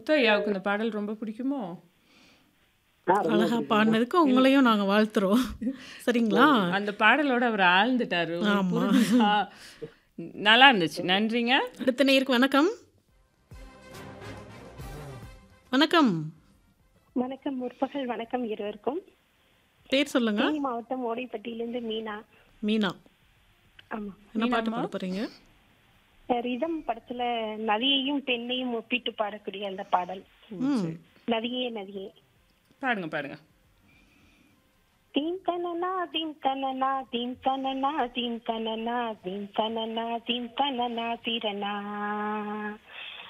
முத்தையாவுக்கு இந்த பாடல் ரொம்ப பிடிக்குமோ அழகா பாடினதுக்கு உங்களையும் நாங்க வாழ்த்துறோம் சரிங்களா அந்த பாடலோட அவர் ஆழ்ந்துட்டாரு உங்களுக்கு ஆமா. புரிஞ்சுதா? நல்லா இருந்துச்சு நன்றிங்க அடுத்த நேருக்கு வணக்கம் வணக்கம் வணக்கம் முற்பகல் வணக்கம் இருவருக்கும் பேர் சொல்லுங்க தேனி மாவட்டம் ஓடைப்பட்டியிலிருந்து மீனா மீனா ஆமா என்ன பாட்டு பாட போறீங்க ரிதம் படத்துல நதியையும் பெண்ணையும் ஒப்பிட்டு பாடக்கூடிய அந்த பாடல் ம் நதியே நதியே பாடுங்க பாடுங்க தீம் கனனா தீம் கனனா தீம் கனனா தீம் கனனா தீம் கனனா தீம் கனனா திரனா